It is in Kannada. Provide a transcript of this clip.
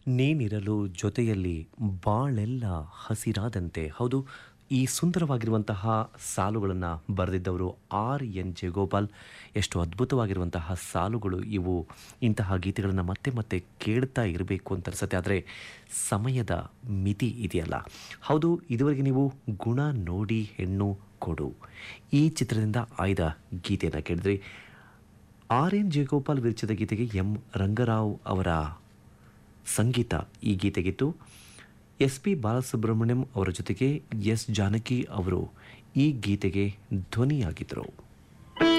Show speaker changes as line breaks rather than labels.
ನೀನಿರಲು ಜೊತೆಯಲ್ಲಿ ಬಾಳೆಲ್ಲ ಹಸಿರಾದಂತೆ ಹೌದು ಈ ಸುಂದರವಾಗಿರುವಂತಹ ಸಾಲುಗಳನ್ನು ಬರೆದಿದ್ದವರು ಆರ್ ಎನ್ ಜಯಗೋಪಾಲ್ ಎಷ್ಟು ಅದ್ಭುತವಾಗಿರುವಂತಹ ಸಾಲುಗಳು ಇವು ಇಂತಹ ಗೀತೆಗಳನ್ನು ಮತ್ತೆ ಮತ್ತೆ ಕೇಳ್ತಾ ಇರಬೇಕು ಅಂತ ಅನ್ಸುತ್ತೆ ಆದರೆ ಸಮಯದ ಮಿತಿ ಇದೆಯಲ್ಲ ಹೌದು ಇದುವರೆಗೆ ನೀವು ಗುಣ ನೋಡಿ ಹೆಣ್ಣು ಕೊಡು ಈ ಚಿತ್ರದಿಂದ ಆಯ್ದ ಗೀತೆಯನ್ನು ಕೇಳಿದ್ರಿ ಆರ್ ಎನ್ ಜಯಗೋಪಾಲ್ ವಿರಚಿತ ಗೀತೆಗೆ ಎಂ ರಂಗರಾವ್ ಅವರ ಸಂಗೀತ ಈ ಗೀತೆಗಿತ್ತು ಎಸ್ ಪಿ ಬಾಲಸುಬ್ರಹ್ಮಣ್ಯಂ ಅವರ ಜೊತೆಗೆ ಎಸ್ ಜಾನಕಿ ಅವರು ಈ ಗೀತೆಗೆ ಧ್ವನಿಯಾಗಿದ್ದರು